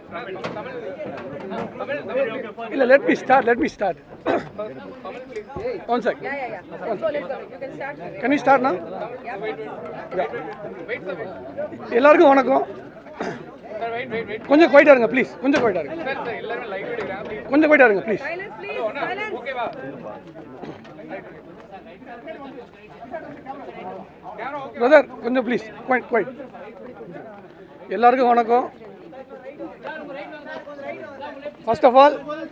இல்லை let me start let me start one check Yeah, yeah, yeah. Let's go, let's go. You can start. Vivek. Can you start now Yeah. எல்லாருக்கும் வணக்கம் கொஞ்சம் குவைட்டா இருங்க please கொஞ்சம் குவைட்டா இருங்க கொஞ்சம் குவைட்டா இருங்க please Silence, please. Silence. Brother கொஞ்சம் ப்ளீஸ் குவைட் குவைட் எல்லாருக்கும் வணக்கம் ஃபர்ஸ்ட் ஆஃப் ஆல்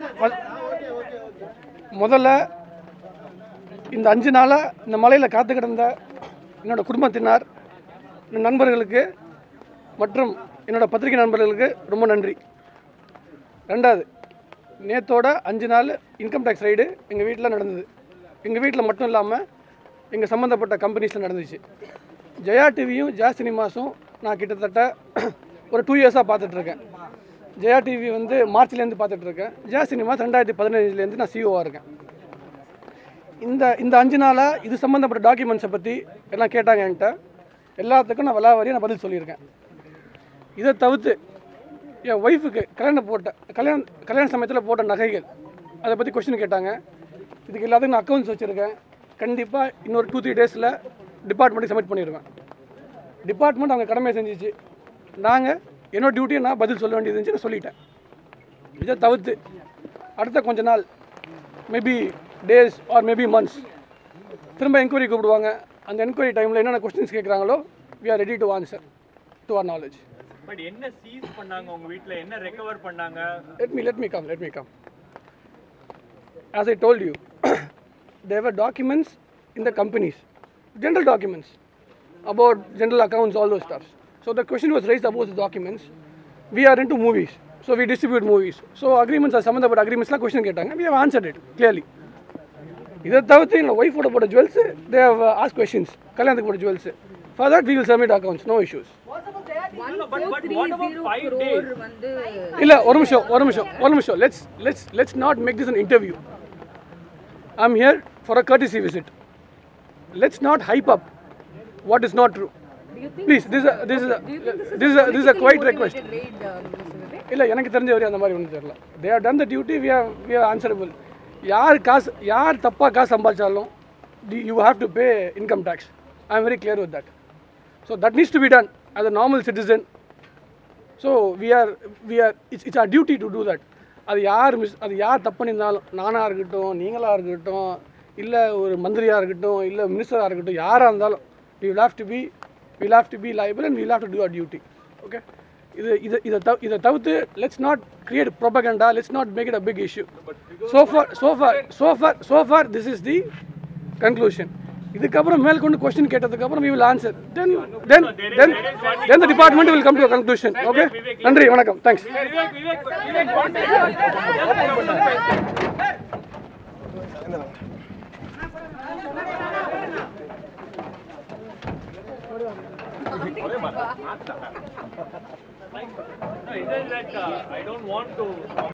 முதல்ல இந்த அஞ்சு நாளாக இந்த மலையில் காத்து கிடந்த என்னோட குடும்பத்தினார் என் நண்பர்களுக்கு மற்றும் என்னோட பத்திரிகை நண்பர்களுக்கு ரொம்ப நன்றி ரெண்டாவது நேத்தோட அஞ்சு நாள் இன்கம் டேக்ஸ் ரைடு எங்கள் வீட்டில் நடந்தது எங்கள் வீட்டில் மட்டும் இல்லாமல் எங்கள் சம்மந்தப்பட்ட கம்பெனிஸில் நடந்துச்சு ஜெயா டிவியும் ஜா சினிமாஸும் நான் கிட்டத்தட்ட ஒரு டூ இயர்ஸாக பார்த்துட்ருக்கேன் ஜெயா டிவி வந்து மார்ச்லேருந்து பார்த்துட்ருக்கேன் ஜா சினிமாஸ் ரெண்டாயிரத்தி பதினஞ்சுலேருந்து நான் சிஓவாக இருக்கேன் இந்த இந்த அஞ்சு நாளாக இது சம்மந்தப்பட்ட டாக்குமெண்ட்ஸை பற்றி எல்லாம் கேட்டாங்க என்கிட்ட எல்லாத்துக்கும் நான் விலாவரியாக நான் பதில் சொல்லியிருக்கேன் இதை தவிர்த்து என் ஒய்ஃபுக்கு கல்யாணம் போட்ட கல்யாண கல்யாண சமயத்தில் போட்ட நகைகள் அதை பற்றி கொஸ்டின் கேட்டாங்க இதுக்கு எல்லாத்துக்கும் நான் அக்கௌண்ட்ஸ் வச்சுருக்கேன் கண்டிப்பாக இன்னொரு டூ த்ரீ டேஸில் டிபார்ட்மெண்ட்டுக்கு சப்மிட் பண்ணிடுவேன் டிபார்ட்மெண்ட் அவங்க கடமையை செஞ்சிச்சு நாங்கள் என்னோட டியூட்டியை நான் பதில் சொல்ல வேண்டியது இருந்துச்சு நான் சொல்லிட்டேன் இதை தவிர்த்து அடுத்த கொஞ்ச நாள் maybe days or maybe months திரும்ப என்கொயரி கூப்பிடுவாங்க அந்த என்கொயரி டைமில் என்னென்ன கொஸ்டின்ஸ் கேட்குறாங்களோ we are ready to answer to our knowledge but என்ன சீஸ் பண்ணாங்க உங்க வீட்ல என்ன ரெக்கவர் பண்ணாங்க let me let me come let me come as i told you there were documents in the companies general documents about general accounts all those stuffs so the question was raised about the documents we are into movies so we distribute movies so agreements are சம்மந்தப்பட்ட agreements question கேட்டாங்க we have answered it clearly இதை தவிர்த்து என்னோட ஒய்ஃபோட போட்ட jewels they have ஆஸ் questions கல்யாணத்துக்கு போட்ட jewels for that we will submit accounts no issues One but- four but three what about zero five crore days? வந்து இல்லை ஒரு நிமிஷம் ஒரு நிமிஷம் ஒரு நிமிஷம் let's let's let's not make this an interview I am here for a courtesy visit let's not hype up what is not true Do you think please this this is do you think this is this a this a quite politically request motivated raid, uh, Mr. Vivek? இல்லை எனக்கு தெரிஞ்ச வரையும் அந்த மாதிரி ஒன்றும் தெரியல they have done the duty we have we have answerable யார் காசு யார் தப்பாக காசு சம்பாதிச்சாலும் you have to pay income tax I am very clear with that so that needs to be done as a normal citizen so we are we are it's it's our duty to do that அது யார் miss அது யார் தப்பு பண்ணியிருந்தாலும் நானாக இருக்கட்டும் நீங்களாக இருக்கட்டும் இல்லை ஒரு மந்திரியாக இருக்கட்டும் இல்லை மினிஸ்டராக இருக்கட்டும் யாராக இருந்தாலும் we will have to be will have to be liable and will have to do our duty okay இது இது இதை தவ இதை தவிர்த்து let's not create propaganda let's not make it a big issue so far so far so far so far this is the conclusion இதுக்கப்புறம் மேல் கொண்டு question கேட்டதுக்கப்புறம் we will answer then then then then the department will come to conclusion okay நன்றி வணக்கம் thanks Vivek Vivek Vivek No, it is that uh, I don't want to